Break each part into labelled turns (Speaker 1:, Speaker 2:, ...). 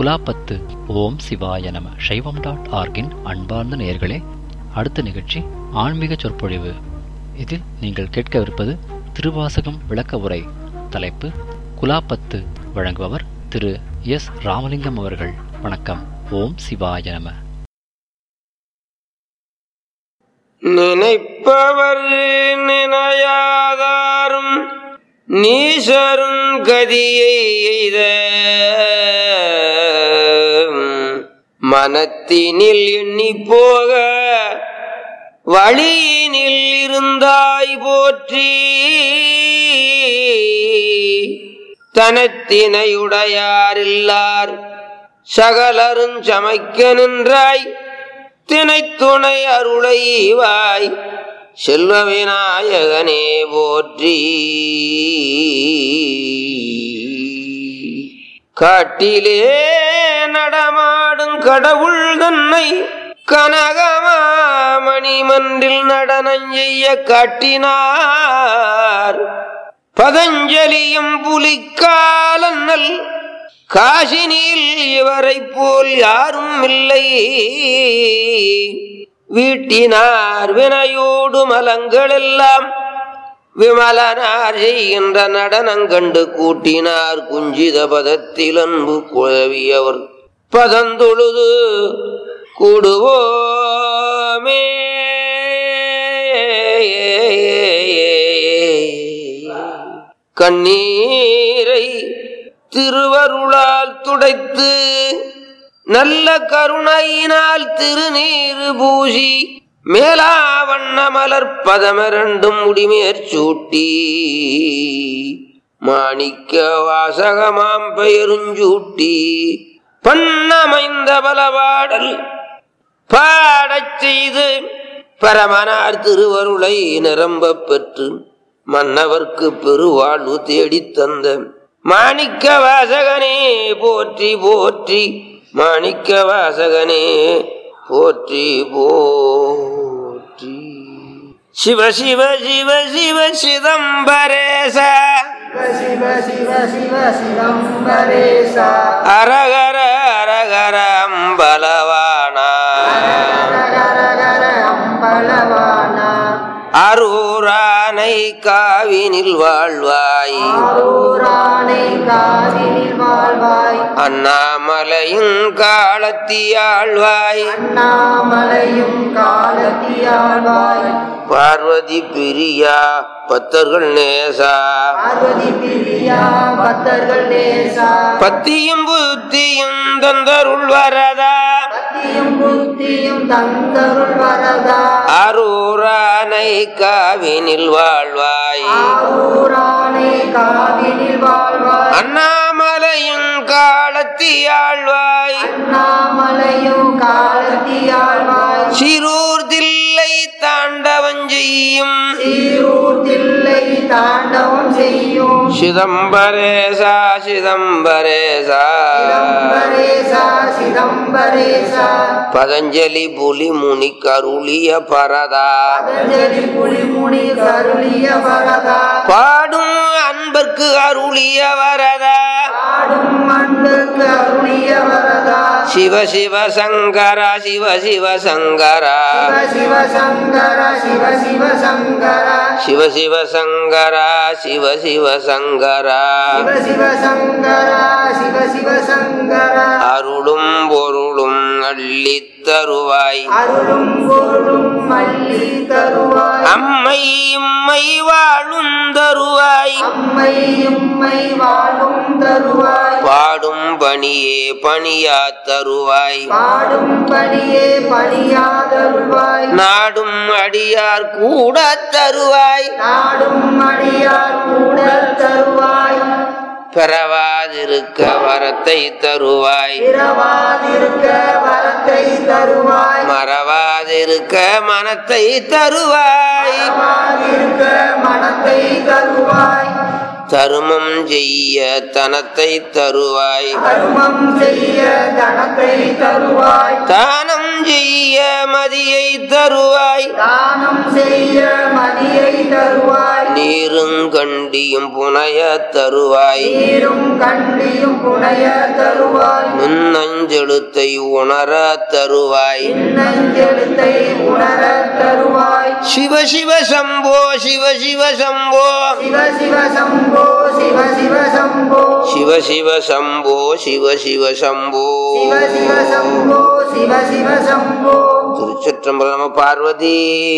Speaker 1: குலாப்பத்து ஓம் சிவாய நம சைவம் டாட் ஆர்கின் அன்பார்ந்த நேயர்களே அடுத்த நிகழ்ச்சி ஆன்மீக சொற்பொழிவு இதில் நீங்கள் கேட்கவிருப்பது திருவாசகம் விளக்க உரை தலைப்பு குலாப்பத்து வழங்குபவர் திரு எஸ் ராமலிங்கம் அவர்கள் வணக்கம் ஓம் சிவாய நம
Speaker 2: நினைப்பவர் நினையாதாரும் நீசரும் கதியை எய்த மனத்தினில் எண்ணி போக வழியினில் இருந்தாய் போற்றி தனத்தினையுடையாரில்லார் சகலரும் சமைக்க நின்றாய் தினைத்துணை அருளைவாய் செல்வ விநாயகனே போற்றி காட்டிலே நடமாடும் கடவுள் தன்னை கனகமாமணி மன்றில் நடனம் செய்ய காட்டினார் பதஞ்சலியும் புலிக்காலன்னல் காசினியில் இவரைப் போல் யாரும் இல்லை வீட்டினார் வினையோடு மலங்களெல்லாம் விமலனார் செய்கின்ற நடனங்கண்டு கூட்டினார் குஞ்சித பதத்தில் அன்பு குழவியவர் பதந்தொழுது கூடுவோமே கண்ணீரை திருவருளால் துடைத்து நல்ல கருணையினால் திருநீரு பூசி மேலாவண்ண மலர் பதமரண்டும் முடிமேற் சூட்டி மாணிக்க வாசகமாம் பெயருஞ்சூட்டி பண்ணமைந்த பலபாடல் பாடச் செய்து பரமனார் திருவருளை நிரம்பப் பெற்று மன்னவர்க்கு பெருவாழ்வு தேடித் தந்த மாணிக்க வாசகனே போற்றி போற்றி மாணிக்க வாசகனே போற்றி போற்றி சிவ சிவ சிவ சிவ சிதம்பரேச
Speaker 3: சிவ சிவ சிவ சிதம்பரேசா
Speaker 2: அரகர அரகர அம்பலவானா
Speaker 3: ரகரகர அம்பலவானா
Speaker 2: அரூரானை காவினில் வாழ்வாய்
Speaker 3: ஆரூரானை காவினில் வாழ்வாய்
Speaker 2: அண்ணாமலையும் காலத்தியாழ்வாய்
Speaker 3: அண்ணாமலையும் காலத்தியாழ்வாய்
Speaker 2: பார்வதி பிரியா பத்தர்கள் நேசா
Speaker 3: பார்வதி பிரியா பக்தர்கள் நேசா
Speaker 2: பத்தியும் புத்தியும் தந்தருள் வரதா
Speaker 3: பக்தியும் புத்தியும் தந்தருள் வரதா
Speaker 2: அரூரானை காவினில் வாழ்வாய்
Speaker 3: ஆரூரானை காவினில் வாழ்வாய்
Speaker 2: அண்ணாமலையும் காலத்தியாழ்வாய்
Speaker 3: அண்ணாமலையும் காலத்தியாழ்வாய்
Speaker 2: சிரூர் தில்லை தாண்டவம் செய்யும்
Speaker 3: சீரூர் தில்லை தாண்டவம் செய்யும்
Speaker 2: சிதம்பரேசா சிதம்பரேசா
Speaker 3: சிதம்பரேசா சிதம்பரேசா
Speaker 2: பதஞ்சலி புலி முனி கருளிய பரதா
Speaker 3: பதஞ்சலி புலிமுனி கருளிய வரதா
Speaker 2: பாடும் அன்பர்க்கு அருளிய வரதா
Speaker 3: ஆடும் அன்புக்கு அருளிய வரதா
Speaker 2: சிவ சிவ சங்கரா சிவ சிவ சங்கரா
Speaker 3: சிவ சிவ சங்கர சிவ சிவ சங்கர
Speaker 2: சிவ சிவ சங்கரா சிவ சிவ சங்கரா
Speaker 3: சிவ சிவ சங்கர சிவ சிவ சங்கர
Speaker 2: அருளும் பொருளும் அள்ளித் தருவாய்
Speaker 3: அருளும் பொருளும் மல்லி தருவாய்
Speaker 2: அம்மை இம்மை வாழும் தருவாய்
Speaker 3: அம்மை உம்மை வாழும் தருவாய்
Speaker 2: பாடும் பணியே பணியா தருவாய்
Speaker 3: பாடும் பணியே பணியாதருவாய்
Speaker 2: நாடும் அடியார் கூட தருவாய்
Speaker 3: நாடும் அடியார் கூட தருவாய்
Speaker 2: பெறவாதிருக்க வரத்தை தருவாய்
Speaker 3: பிறவாதிருக்க வரத்தை தருவாய்
Speaker 2: மறவாதிருக்க மனத்தை தருவாய்
Speaker 3: மறவாதிருக்க மனத்தை தருவாய்
Speaker 2: தருமம் செய்ய தனத்தை தருவாய்
Speaker 3: கர்மம் செய்ய தனத்தை தருவாய்
Speaker 2: தானம் செய்ய மதியை தருவாய்
Speaker 3: தானம் செய்ய மதியை தருவாய்
Speaker 2: நீரும் கண்டியும் புனைய தருவாய்
Speaker 3: நீரும் கண்டியும் புனைய தருவாய்
Speaker 2: முன்னஞ்செழுத்தை உணர தருவாய்
Speaker 3: நஞ்செழுத்தை உணர தருவாய்
Speaker 2: சிவ சிவ சம்போ சிவ சிவ சம்போ
Speaker 3: சிவ சிவ சம்போ சிவ சிவ சம்போ
Speaker 2: சிவ சிவ சம்போ சிவ சிவ சம்போ
Speaker 3: சிவ சிவ சம்போ சிவ சிவ சம்போ
Speaker 2: திருச்சிற்றம்பலம் நம பார்வதி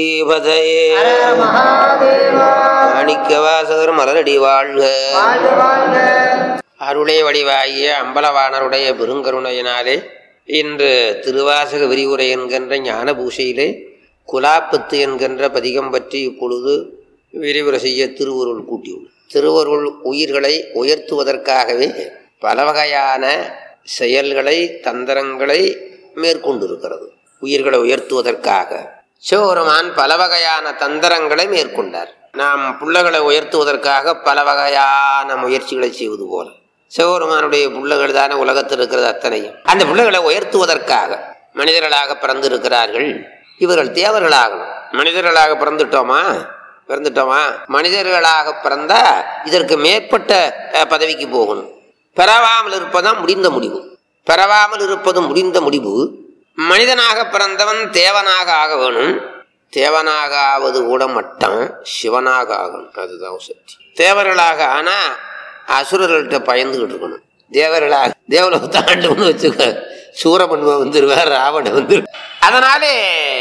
Speaker 2: பதையே
Speaker 3: ஹர மகாதேவா
Speaker 2: மாணிக்க வாசகர் மலரடி வாழ்க
Speaker 3: வாழ்க வாழ்க
Speaker 2: அருளே வடிவாகிய அம்பலவாணருடைய பெருங்கருணையினாலே இன்று திருவாசக விரிவுரை என்கின்ற ஞான பூசையிலே குலாப்பத்து என்கின்ற பதிகம் பற்றி இப்பொழுது விரிவுரை செய்ய திருவருள் கூட்டியுள்ளது திருவருள் உயிர்களை உயர்த்துவதற்காகவே பல வகையான செயல்களை தந்திரங்களை மேற்கொண்டிருக்கிறது உயிர்களை உயர்த்துவதற்காக சிவபெருமான் பல வகையான தந்திரங்களை மேற்கொண்டார் நாம் புள்ளகளை உயர்த்துவதற்காக பல வகையான முயற்சிகளை செய்வது போல சிவபெருமானுடைய புள்ளகள் தானே உலகத்தில் இருக்கிறது அத்தனையும் அந்த புள்ளைகளை உயர்த்துவதற்காக மனிதர்களாக பிறந்திருக்கிறார்கள் இவர்கள் தேவர்களாகணும் மனிதர்களாக பிறந்துட்டோமா பிறந்துட்டோமா மனிதர்களாக பிறந்தா இதற்கு மேற்பட்ட அஹ், பதவிக்கு போகணும் பெறவாமல் இருப்பதும் முடிந்த முடிவு பெறவாமல் இருப்பது முடிந்த முடிவு மனிதனாக பிறந்தவன் தேவனாக ஆக வேணும் தேவனாக ஆவது கூட மட்டம் சிவனாக ஆகணும் அதுதான் சக்தி தேவர்களாக ஆனா அசுரர்கள்ட்ட பயந்துகிட்டு இருக்கணும் தேவர்களாக தேவலோகத்தை ஆண்டவன்னு வச்சுக்க சூரமன்வ வந்துருவார் ராவண வந்துரு அதனாலே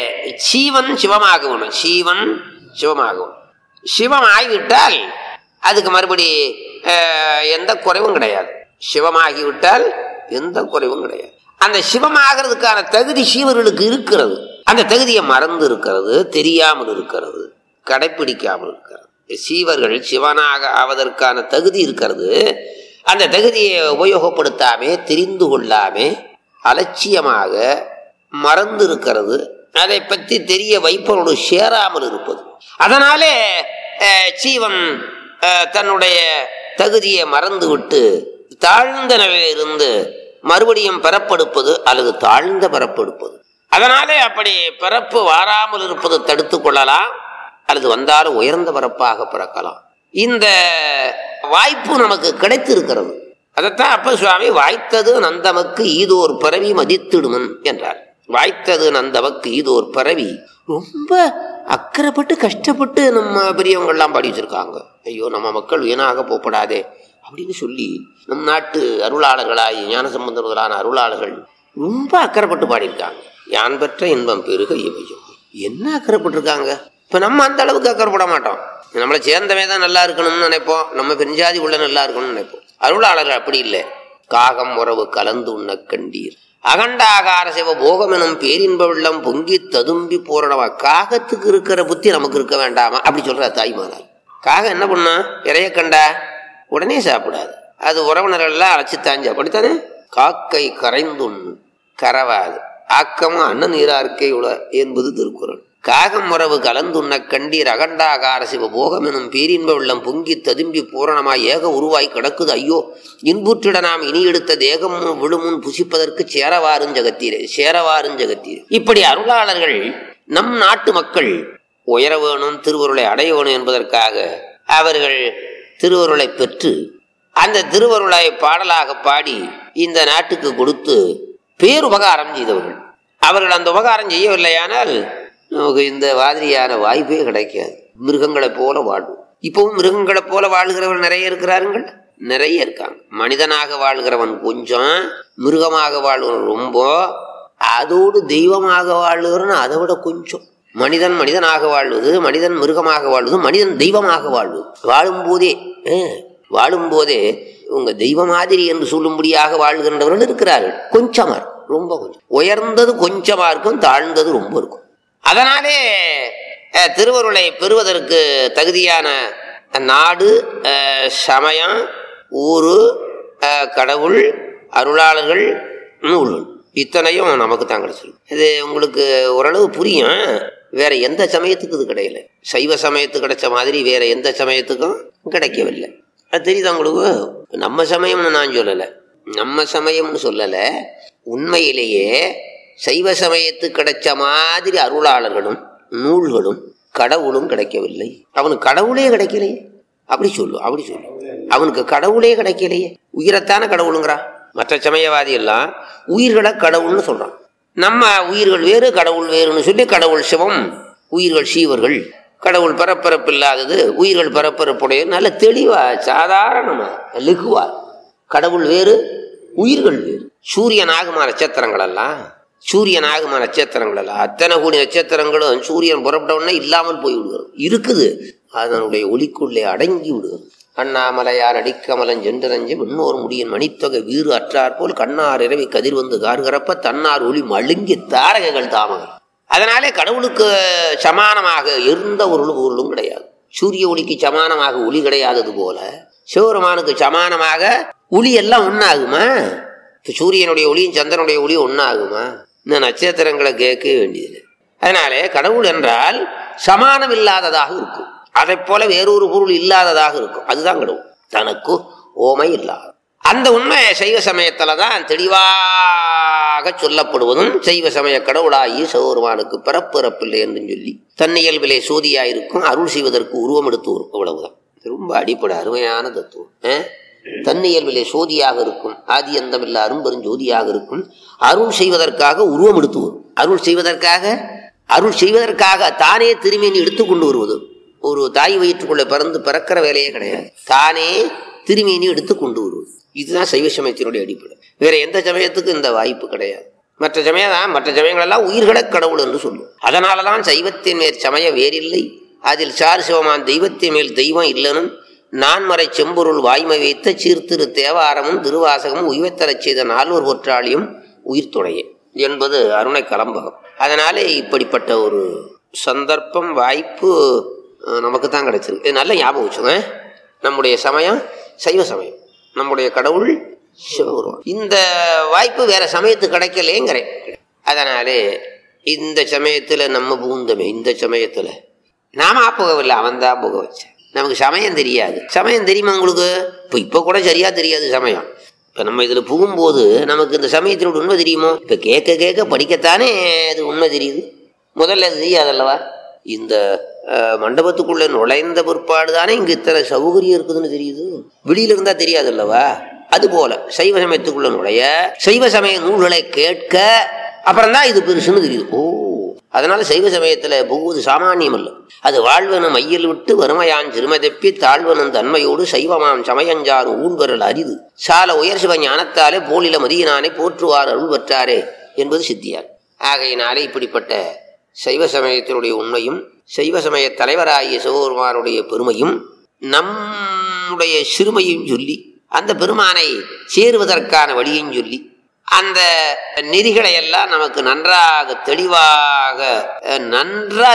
Speaker 2: சீவன் சிவமாகணும் சீவன் சிவமாகணும் சிவம் ஆகிவிட்டால் அதுக்கு மறுபடி அஹ், எந்த குறைவும் கிடையாது சிவமாகிவிட்டால் எந்த குறைவும் கிடையாது அந்த சிவமாகிறதுக்கான தகுதி சீவர்களுக்கு இருக்கிறது அந்த தகுதியை மறந்து இருக்கிறது தெரியாமல் இருக்கிறது கடைப்பிடிக்காமல் இருக்கிறது சீவர்கள் சிவனாக ஆவதற்கான தகுதி இருக்கிறது அந்த தகுதியை உபயோகப்படுத்தாமே தெரிந்து கொள்ளாமே அலட்சியமாக மறந்து இருக்கிறது அதை பற்றி தெரிய வைப்பவனோடு சேராமல் இருப்பது அதனாலே அஹ், சீவன் அஹ், தன்னுடைய தகுதியை மறந்துவிட்டு தாழ்ந்த நிலையில இருந்து மறுபடியும் பிறப்பெடுப்பது அல்லது தாழ்ந்த பிறப்பெடுப்பது அதனாலே அப்படி பிறப்பு வாராமல் இருப்பது தடுத்து கொள்ளலாம் அல்லது வந்தாலும் உயர்ந்த பிறப்பாக பிறக்கலாம் இந்த வாய்ப்பு நமக்கு கிடைத்திருக்கிறது அதைத்தான் அப்ப சுவாமி வாய்த்தது நந்தமக்கு ஈதோர் பிறவி மதித்திடுமன் என்றார் வாய்த்தது நந்தமக்கு ஈதோர் பிறவி ரொம்ப அக்கறைப்பட்டு கஷ்டப்பட்டு நம்ம பெரியவங்க எல்லாம் பாடி வச்சிருக்காங்க ஐயோ நம்ம மக்கள் வீணாக போகப்படாதே அப்படின்னு சொல்லி நம் நாட்டு அருளாளர்களாய் ஞானசம்பந்த முதலான அருளாளர்கள் ரொம்ப அக்கறைப்பட்டு பாடியிருக்காங்க யான் பெற்ற இன்பம் பெருக இவையும் என்ன அக்கறைப்பட்டிருக்காங்க இப்ப நம்ம அந்த அளவுக்கு அக்கறைப்பட மாட்டோம் நம்மளை சேர்ந்தவே தான் நல்லா இருக்கணும்னு நினைப்போம் நம்ம பெருஞ்சாதி உள்ள நல்லா இருக்கணும்னு நினைப்போம் அருளாளர்கள் அப்படி இல்லை காகம் உறவு கலந்து உண்ண கண்டீர் அகண்டாகார சிவ போகம் எனும் பேரின்ப வெள்ளம் பொங்கி ததும்பி பூரணமா காகத்துக்கு இருக்கிற புத்தி நமக்கு இருக்க வேண்டாமா அப்படி சொல்ற தாய்மானார் காகம் என்ன பண்ணா இறைய கண்டா உடனே சாப்பிடாது அது உறவினர்கள் எல்லாம் அழைச்சித்தான் சாப்பிடுத்தானே காக்கை கரைந்துண்ணு கரவாது ஆக்கமும் அண்ணன் நீரார்க்கை உள என்பது திருக்குறள் காகம் உறவு கலந்துண்ண கண்டீர் அகண்டாகார சிவ போகம் எனும் பேரின்ப வெள்ளம் பொங்கி ததும்பி பூரணமாய் ஏக உருவாய் கிடக்குது ஐயோ இன்புற்றிட நாம் இனி எடுத்த தேகம் விழுமுன் புசிப்பதற்கு சேரவாரும் ஜகத்தீரே சேரவாரும் ஜகத்தீரே இப்படி அருளாளர்கள் நம் நாட்டு மக்கள் உயர வேணும் திருவருளை அடைய வேணும் என்பதற்காக அவர்கள் திருவருளை பெற்று அந்த திருவருளை பாடலாக பாடி இந்த நாட்டுக்கு கொடுத்து பேருபகாரம் செய்தவர்கள் அவர்கள் அந்த உபகாரம் செய்யவில்லையானால் நமக்கு இந்த மாதிரியான வாய்ப்பே கிடைக்காது மிருகங்களைப் போல வாழ்வோம் இப்பவும் மிருகங்களைப் போல வாழ்கிறவர்கள் நிறைய இருக்கிறார்கள் நிறைய இருக்காங்க மனிதனாக வாழ்கிறவன் கொஞ்சம் மிருகமாக வாழ்கிறவன் ரொம்ப அதோடு தெய்வமாக வாழ்கிறவன் அதை விட கொஞ்சம் மனிதன் மனிதனாக வாழ்வது மனிதன் மிருகமாக வாழ்வது மனிதன் தெய்வமாக வாழ்வது வாழும்போதே அஹ், வாழும்போதே உங்க தெய்வ மாதிரி என்று சொல்லும்படியாக வாழ்கின்றவர்கள் இருக்கிறார்கள் கொஞ்சமா இருக்கும், ரொம்ப கொஞ்சம் உயர்ந்தது கொஞ்சமா இருக்கும் தாழ்ந்தது ரொம்ப இருக்கும் அதனாலே அஹ், திருவருளை பெறுவதற்கு தகுதியான நாடு அஹ், சமயம் ஊரு அஹ், கடவுள் அருளாளர்கள் நூல்கள் இத்தனையும் நமக்கு தான் கிடைச்சிருக்கு இது உங்களுக்கு ஓரளவு புரியும் வேற எந்த சமயத்துக்கு இது கிடைக்கல சைவ சமயத்துக்கு கிடைச்ச மாதிரி வேற எந்த சமயத்துக்கும் கிடைக்கவில்லை அது தெரியுதா உங்களுக்கு நம்ம சமயம்னு நான் சொல்லலை நம்ம சமயம்னு சொல்லலை உண்மையிலேயே சைவ சமயத்துக்கு கிடைச்ச மாதிரி அருளாளர்களும் நூல்களும் கடவுளும் கிடைக்கவில்லை அவனுக்கு கடவுளே கிடைக்கலையே அப்படி சொல்லு அப்படி சொல்லு அவனுக்கு கடவுளே கிடைக்கலையே உயிரைத்தானே கடவுளுங்கிறான் மற்ற சமயவாதி எல்லாம் உயிர்களை கடவுள்னு சொல்றான் நம்ம உயிர்கள் வேறு கடவுள் வேறுன்னு சொல்லி கடவுள் சிவம் உயிர்கள் சீவர்கள் கடவுள் பரப்பரப்பு இல்லாதது உயிர்கள் பரப்பரப்புடைய நல்ல தெளிவா சாதாரணமா லகுவா கடவுள் வேறு உயிர்கள் வேறு சூரியன் ஆகுமா நட்சத்திரங்கள் எல்லாம் சூரியன் ஆகுமா நட்சத்திரங்கள் எல்லாம் அத்தனை கோடி நட்சத்திரங்களும் சூரியன் புறப்பட்ட உடனே இல்லாமல் போய் விடுகிறது இருக்குது அதனுடைய ஒளிக்குள்ளே அடங்கி விடுகிறது அண்ணாமலையார் அடிக்கமலன் சென்றரஞ்சு விண்ணோர் முடியின் மணித்தொகை வீறு அற்றார் போல் கண்ணார் இரவி கதிர் வந்து கார்கரப்ப தன்னார் ஒளி மழுங்கி தாரகைகள் தாமகள் அதனாலே கடவுளுக்கு சமானமாக எந்த ஒரு பொருளும் கிடையாது சூரிய ஒளிக்கு சமானமாக ஒளி கிடையாதது போல சிவபெருமானுக்கு சமானமாக ஒளி எல்லாம் ஒன்னாகுமா இப்ப சூரியனுடைய ஒளியும் சந்திரனுடைய ஒளியும் ஒன்னாகுமா இந்த நட்சத்திரங்களை கேட்க வேண்டியது அதனாலே கடவுள் என்றால் சமானம் இல்லாததாக இருக்கும் அதை போல வேறொரு பொருள் இல்லாததாக இருக்கும் அதுதான் கடவுள் தனக்கு ஓமை இல்லாத அந்த உண்மை சைவ சமயத்துல தான் தெளிவாக சொல்லப்படுவதும் சைவ சமய கடவுளாகி சிவபெருமானுக்கு பிறப்பிறப்பில்லை என்று சொல்லி தன்னியல்பிலே சோதியாயிருக்கும் அருள் செய்வதற்கு உருவம் எடுத்து வரும் அவ்வளவுதான் இது ரொம்ப அடிப்படை அருமையான தத்துவம் அஹ்? தன்னியல்பிலே சோதியாக இருக்கும் ஆதி அந்தமில்ல அரும்பெருஞ்சோதியாக இருக்கும் அருள் செய்வதற்காக உருவம் எடுத்து வரும் அருள் செய்வதற்காக அருள் செய்வதற்காக தானே திரும்பின்னு எடுத்து கொண்டு வருவது ஒரு தாய் வயிற்றுக்குள்ள பிறந்து பிறக்கிற வேலையே கிடையாது தானே திரும்பினி எடுத்து கொண்டு வருவது இதுதான் சைவ சமயத்தினுடைய அடிப்படை வேற எந்த சமயத்துக்கும் இந்த வாய்ப்பு கிடையாது மற்ற சமயம் தான் மற்ற சமயங்கள் எல்லாம் உயிர்களை கடவுள் என்று சொல்லும் அதனாலதான் சைவத்தின் மேற் சமயம் வேறில்லை அதில் சார் சிவமான் தெய்வத்தின் மேல் தெய்வம் இல்லனும் நான்மறை செம்பொருள் வாய்மை வைத்த சீர்திரு தேவாரமும் திருவாசகமும் உய்வத்தரச் செய்த நால்வர் பொற்றாளியும் உயிர் துணையே என்பது அருணை கலம்பகம் அதனாலே இப்படிப்பட்ட ஒரு சந்தர்ப்பம் வாய்ப்பு அஹ், நமக்கு தான் கிடைச்சிருக்கு இது நல்ல ஞாபகம் வச்சுங்க நம்முடைய சமயம் சைவ சமயம் நம்முடைய கடவுள் சிவபெருமான் இந்த வாய்ப்பு வேற சமயத்துக்கு கிடைக்கலேங்கிறேன் அதனாலே இந்த சமயத்துல நம்ம பூந்தமே இந்த சமயத்துல நாம புகவில்லை அவன் தான் புக வச்சேன் நமக்கு சமயம் தெரியாது சமயம் தெரியுமா உங்களுக்கு இப்போ இப்போ கூட சரியா தெரியாது சமயம் இப்போ நம்ம இதில் புகும்போது நமக்கு இந்த சமயத்தினோட உண்மை தெரியுமோ இப்போ கேட்க கேட்க படிக்கத்தானே அது உண்மை தெரியுது முதல்ல அது தெரியாதல்லவா இந்த அஹ், மண்டபத்துக்குள்ள நுழைந்த பிற்பாடு தானே இங்க இத்தனை சௌகரியம் இருக்குதுன்னு தெரியுது வெளியில இருந்தா தெரியாதல்லவா அதுபோல சைவ சமயத்துக்குள்ள நுழைய சைவ சமய நூல்களை கேட்க அப்புறம்தான் இது பெருசுன்னு தெரியுது ஓ அதனால சைவ சமயத்துல புகுவது சாமானியம் அல்ல அது வாழ்வனும் மையில் விட்டு வறுமையான் சிறுமதப்பி தாழ்வனும் தன்மையோடு சைவமாம் சமயஞ்சாறு ஊழ்வரல் அரிது சால உயர் சிவ ஞானத்தாலே போலில மதியினானே போற்றுவார் அருள் பெற்றாரே என்பது சித்தியார் ஆகையினாலே இப்படிப்பட்ட சைவ சமயத்தினுடைய உண்மையும் சைவ சமய தலைவராகிய சிவபெருமானுடைய பெருமையும் நம்முடைய சிறுமையும் சொல்லி அந்த பெருமானை சேருவதற்கான வழியையும் சொல்லி அந்த நெறிகளை எல்லாம் நமக்கு நன்றாக தெளிவாக அஹ், நன்றா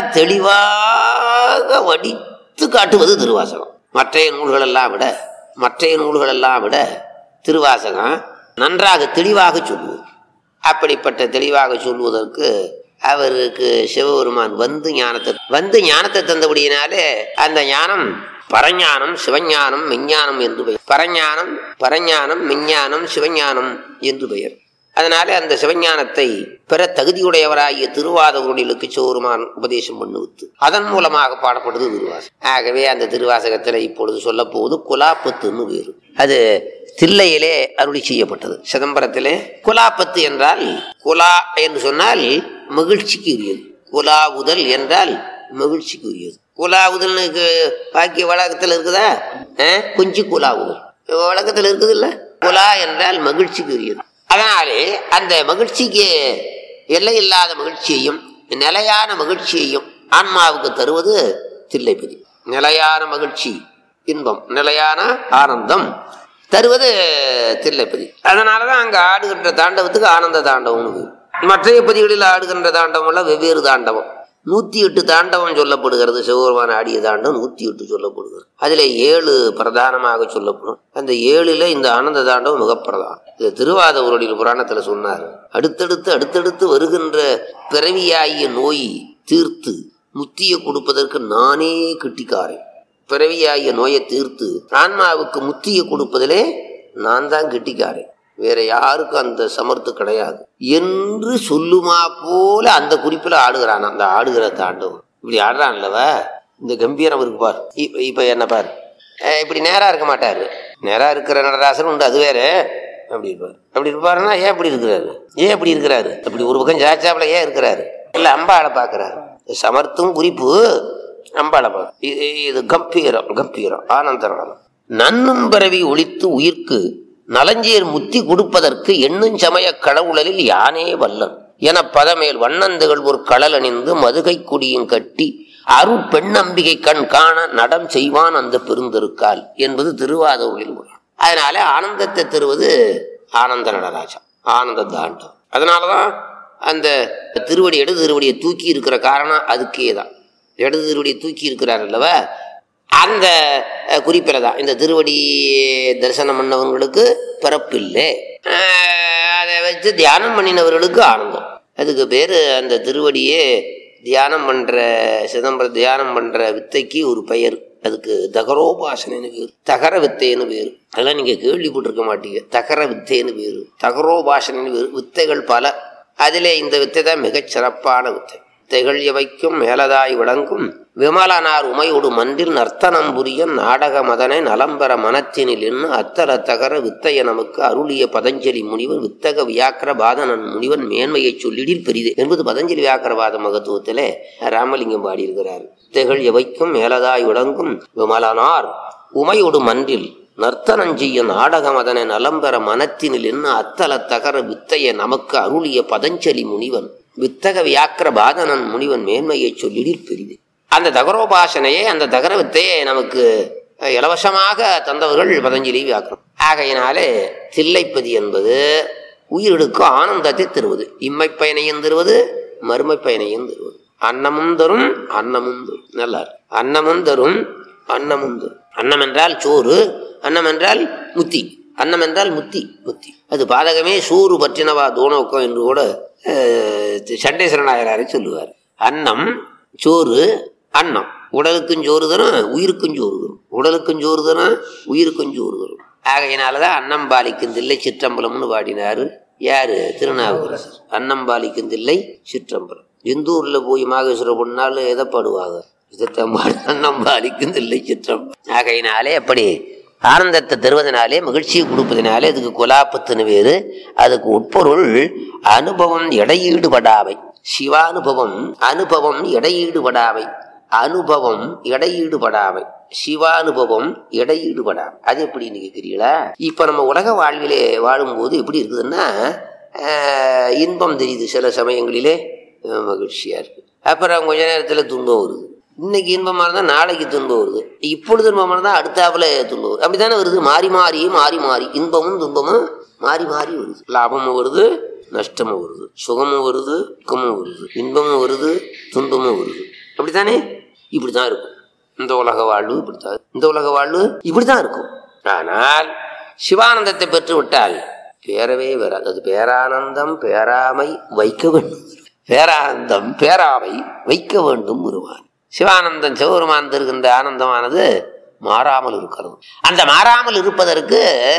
Speaker 2: தெளிவாக வடித்து காட்டுவது திருவாசகம் மற்றைய நூல்கள் எல்லாம் விட மற்றைய நூல்கள் எல்லாம் விட திருவாசகம் நன்றாக தெளிவாக சொல்லுவது அப்படிப்பட்ட தெளிவாக சொல்வதற்கு அவருக்கு சிவபெருமான் வந்து ஞானத்தை வந்து ஞானத்தை தந்தபடியினாலே அந்த ஞானம் பரஞானம் சிவஞானம் மெஞ்ஞானம் என்று பெயர் பரஞானம் பரஞானம் மெஞ்ஞானம் சிவஞானம் என்று பெயர் அதனாலே அந்த சிவஞானத்தை பெற தகுதியுடையவராகிய திருவாதவர்களுக்கு சிவபெருமான் உபதேசம் பண்ணுவித்து அதன் மூலமாக பாடப்படுது திருவாசகம் ஆகவே அந்த திருவாசகத்தில் இப்பொழுது சொல்ல போவது குலாப்பத்துன்னு வேறு அது தில்லையிலே அருளி செய்யப்பட்டது சிதம்பரத்திலே குலாப்பத்து என்றால் குலா என்று சொன்னால் மகிழ்ச்சிக்கு உரியது குலாவுதல் என்றால் மகிழ்ச்சிக்கு உரியது குலாவுதல்னுக்கு பாக்கிய வழக்கத்தில் இருக்குதா அஹ், குஞ்சு குலாவுதல் வழக்கத்தில் இருக்குது இல்ல குலா என்றால் மகிழ்ச்சிக்கு உரியது அதனாலே அந்த மகிழ்ச்சிக்கு எல்லை இல்லாத மகிழ்ச்சியையும் நிலையான மகிழ்ச்சியையும் ஆன்மாவுக்கு தருவது தில்லைப்பதி நிலையான மகிழ்ச்சி இன்பம் நிலையான ஆனந்தம் தருவது தில்லைப்பதி அதனாலதான் அங்க ஆடுகின்ற தாண்டவத்துக்கு ஆனந்த தாண்டவம்னு பேரு. மற்றைய பதிகளில் ஆடுகின்ற தாண்டவம் எல்லாம் வெவ்வேறு தாண்டவம் நூத்தி எட்டு தாண்டவம் சொல்லப்படுகிறது சிவபெருமான் ஆடிய தாண்டவம் நூத்தி எட்டு சொல்லப்படுகிறது அதுல ஏழு பிரதானமாக சொல்லப்படும் அந்த ஏழுல இந்த ஆனந்த தாண்டவம் மிக பிரதானம் இது திருவாதவருடைய புராணத்துல சொன்னார் அடுத்தடுத்து அடுத்தடுத்து வருகின்ற பிறவியாகிய நோய் தீர்த்து முத்திய கொடுப்பதற்கு நானே கிட்டிக்காரேன் பிறவியாகிய நோயை தீர்த்து ஆன்மாவுக்கு முத்திய கொடுப்பதிலே நான் தான் கெட்டிக்காரேன் வேற யாருக்கும் அந்த சமர்த்து கிடையாது என்று சொல்லுமா போல அந்த குறிப்பில் ஆடுகிறான் அந்த ஆடுகிற தாண்டவம் இப்படி ஆடுறான்லவா இந்த கம்பீரம் இருக்கு பார் இப்ப இப்ப என்ன பார் அஹ் இப்படி நேரா இருக்க மாட்டாரு நேரா இருக்கிற நடராசன் உண்டு அது வேற அப்படி இருப்பார் அப்படி இருப்பாருன்னா ஏன் இப்படி இருக்கிறாரு ஏன் இப்படி இருக்கிறாரு அப்படி ஒரு பக்கம் ஜாச்சாப்புல ஏன் இருக்கிறாரு இல்ல அம்பாளை பாக்குறாரு சமர்த்தும் குறிப்பு அம்பாளை பார்க்க இது இது கம்பீரம் கம்பீரம் ஆனந்த நடனம் நன்னும் பிறவி ஒழித்து உயிர்க்கு நலஞ்சேர் முத்தி கொடுப்பதற்கு எண்ணும் சமய கடவுளலில் யானே வல்லன் என பதமேல் வண்ணந்துகள் ஒரு கடல் அணிந்து மதுகை குடியும் கட்டி அருள் பெண்ணம்பிகை கண் காண நடம் செய்வான் அந்த பெருந்தெருக்கால் என்பது திருவாதூரில் உள்ள அதனால ஆனந்தத்தை தருவது ஆனந்த நடராஜா ஆனந்த தாண்டம் அதனாலதான் அந்த திருவடி இடது திருவடியை தூக்கி இருக்கிற காரணம் அதுக்கே தான் இடது திருவடியை தூக்கி இருக்கிறார் அல்லவா அந்த அஹ், குறிப்பில தான் இந்த திருவடி தரிசனம் பண்ணவங்களுக்கு பிறப்பில்லை அஹ், அதை வச்சு தியானம் பண்ணினவர்களுக்கு ஆனந்தம் அதுக்கு பேர் அந்த திருவடியே தியானம் பண்ற சிதம்பரம் தியானம் பண்ற வித்தைக்கு ஒரு பெயர் அதுக்கு தகரோபாசனைன்னு பேர் தகர வித்தைன்னு பேர் அதெல்லாம் நீங்க கேள்விப்பட்டிருக்க மாட்டீங்க தகர வித்தைன்னு பேர் தகரோபாசனைன்னு பேர் வித்தைகள் பல அதிலே இந்த வித்தை தான் மிகச் சிறப்பான வித்தை வித்தைகள் எவைக்கும் மேலதாய் விளங்கும் விமலனார் உமையொடு மன்றில் நர்த்தனம் புரிய நாடக மதனை நலம்பெற மனத்தினில் என்று அத்தர தகர வித்தைய நமக்கு அருளிய பதஞ்சலி முனிவன் வித்தக வியாக்கர பாதனன் முனிவன் மேன்மையை சொல்லிடில் பெரிது என்பது பதஞ்சலி வியாக்கரவாத மகத்துவத்திலே ராமலிங்கம் பாடியிருக்கிறார் வித்தைகள் எவைக்கும் மேலதாய் விளங்கும் விமலனார் உமையொடு மன்றில் நர்த்தனஞ்செய்ய நாடகம் அதனை நலம்பெற மனத்தினில் என்ன அத்தல தகர வித்தைய நமக்கு அருளிய பதஞ்சலி முனிவன் வித்தக வியாக்கர பாதனன் முனிவன் மேன்மையை சொல்லிடில் பெரிது அந்த தகரோபாசனையை அந்த தகர வித்தையை நமக்கு அஹ், இலவசமாக தந்தவர்கள் பதஞ்சலி வியாக்கரம் ஆகையினாலே தில்லைப்பதி என்பது உயிரிடுக்கு ஆனந்தத்தை தருவது இம்மை பயனையும் தருவது மறுமை பயனையும் தருவது அன்னமும் தரும் அன்னமும் தரும் நல்லா இருக்கு. அன்னமும் தரும் அன்னமும் தரும் அன்னம் என்றால் சோறு அன்னம் என்றால் முத்தி அன்னம் என்றால் முத்தி முத்தி அது பாதகமே சோறு பற்றினவா தோணோக்கம் என்று கூட அஹ், சண்டேஸ்வர நாயனாரை சொல்லுவார் அன்னம் சோறு அன்னம் உடலுக்கும் சோறு தரும் உயிருக்கும் சோறு தரும் உடலுக்கும் சோறு தரும் உயிருக்கும் சோறு தரும் ஆகையினாலதான் அன்னம் பாலிக்கும் தில்லை சிற்றம்பலம்னு பாடினாரு யாரு திருநாவுக்கரசர் அன்னம் பாலிக்கும் தில்லை சிற்றம்பலம் எந்த ஊர்ல போய் மாகேஸ்வர பொண்ணாலும் எதை பாடுவாங்க இதைத்தான் பாடு அன்னம் பாலிக்கும் தில்லை சிற்றம்பலம் ஆகையினாலே அப்படி ஆனந்தத்தை தருவதனாலே மகிழ்ச்சியை கொடுப்பதனாலே அதுக்கு குலாப்பத்துன்னு பேரு அதுக்கு உட்பொருள் அனுபவம் இடையீடுபடாமை சிவானுபவம் அனுபவம் இடையீடுபடாமை அனுபவம் இடையீடுபடாமை சிவானுபவம் இடையீடுபடாமை அது எப்படின்னு கேட்குறீங்களா இப்ப நம்ம உலக வாழ்விலே வாழும்போது எப்படி இருக்குதுன்னா ஆஹ், இன்பம் தெரியுது சில சமயங்களிலே அஹ், மகிழ்ச்சியா இருக்கு அப்புறம் கொஞ்ச நேரத்துல துன்பம் வருது இன்னைக்கு இன்பமா இருந்தா நாளைக்கு துன்பம் வருது இப்பொழுது இன்பமா இருந்தா அடுத்தாப்புல துன்பம் வருது அப்படித்தானே வருது மாறி மாறி மாறி மாறி இன்பமும் துன்பமும் மாறி மாறி வருது லாபமும் வருது நஷ்டமும் வருது சுகமும் வருது துக்கமும் வருது இன்பமும் வருது துன்பமும் வருது அப்படித்தானே இப்படித்தான் இருக்கும் இந்த உலக வாழ்வு இப்படித்தான் இந்த உலக வாழ்வு இப்படித்தான் இருக்கும் ஆனால் சிவானந்தத்தை பெற்று விட்டால் பேரவே வராது அது பேரானந்தம் பேராமை வைக்க வேண்டும் பேரானந்தம் பேராமை வைக்க வேண்டும் ஒருவான் சிவானந்தம் சிவபெருமான் தருகின்ற ஆனந்தமானது மாறாமல் இருக்கிறது அந்த மாறாமல் இருப்பதற்கு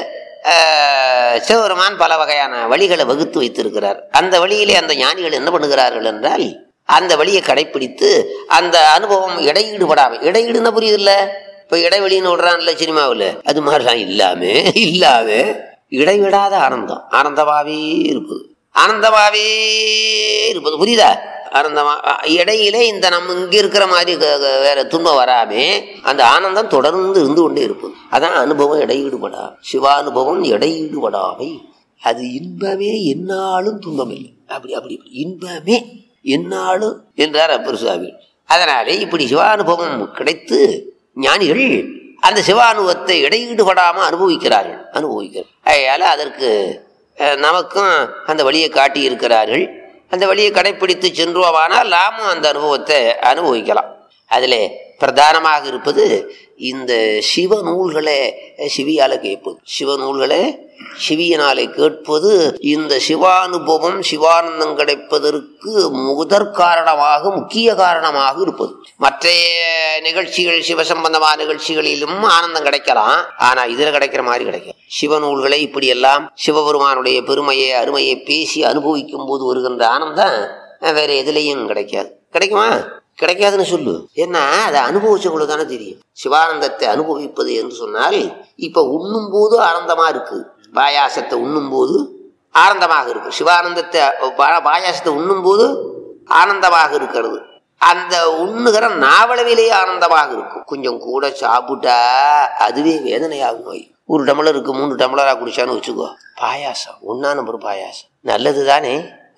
Speaker 2: ஆஹ், சிவபெருமான் பல வகையான வழிகளை வகுத்து வைத்திருக்கிறார் அந்த வழியிலே அந்த ஞானிகள் என்ன பண்ணுகிறார்கள் என்றால் அந்த வழியை கடைப்பிடித்து அந்த அனுபவம் இடையீடுபடாம இடையீடுன்னா புரியுதுல்ல இப்ப இடைவெளின்னு விடுறான்ல சினிமாவில் அது மாதிரிலாம் இல்லாம இல்லாம இடைவிடாத ஆனந்தம் ஆனந்தமாவே இருப்பது ஆனந்தமாவே இருப்பது புரியுதா ஆனந்தமா அ- இடையில இந்த நம்ம இங்க இருக்கிற மாதிரி க- க- வேற துன்பம் வராமே அந்த ஆனந்தம் தொடர்ந்து இருந்து கொண்டே இருப்பது அதான் அனுபவம் இடையீடுபடா சிவானுபவம் இடையீடுபடாமை அது இன்பமே என்னாலும் துன்பம் இல்லை அப்படி அப்படி இப்படி. இன்பமே என்னாலும் என்றார் அப்பர் சுவாமி அதனாலே இப்படி சிவானுபவம் கிடைத்து ஞானிகள் அந்த சிவானுபவத்தை இடையீடுபடாம அனுபவிக்கிறார்கள் அனுபவிக்கிறார் அதனால அதற்கு அஹ், நமக்கும் அந்த வழியை காட்டி இருக்கிறார்கள் அந்த வழியை கடைப்பிடித்து சென்றோமானால் நாமும் அந்த அனுபவத்தை அனுபவிக்கலாம் அதில் பிரதானமாக இருப்பது இந்த சிவ நூல்களை சிவியால கேட்பது சிவ நூல்களை சிவியனாலே கேட்பது இந்த சிவானுபவம் சிவானந்தம் கிடைப்பதற்கு முதற் காரணமாக முக்கிய காரணமாக இருப்பது மற்ற நிகழ்ச்சிகள் சிவசம்பந்தமான நிகழ்ச்சிகளிலும் ஆனந்தம் கிடைக்கலாம் ஆனா இதுல கிடைக்கிற மாதிரி கிடைக்கும் சிவநூல்களை இப்படி எல்லாம் சிவபெருமானுடைய பெருமையை அருமையை பேசி அனுபவிக்கும் போது வருகின்ற ஆனந்தம் வேற எதுலேயும் கிடைக்காது கிடைக்குமா கிடைக்காதுன்னு சொல்லு ஏன்னா அதை அனுபவிச்சவங்களுக்கு தானே தெரியும் சிவானந்தத்தை அனுபவிப்பது என்று சொன்னால் இப்ப உண்ணும் போது ஆனந்தமா இருக்கு பாயாசத்தை உண்ணும் போது ஆனந்தமாக இருக்கு சிவானந்தத்தை பா- பாயாசத்தை உண்ணும் போது ஆனந்தமாக இருக்கிறது அந்த உண்ணுகிற நாவளவிலேயே ஆனந்தமாக இருக்கும் கொஞ்சம் கூட சாப்பிட்டா அதுவே வேதனையாகும் நோய் ஒரு டம்ளருக்கு மூணு டம்ளரா குடிச்சான்னு வச்சுக்கோ பாயாசம் ஒன்னா நம்பர் பாயாசம் நல்லது தானே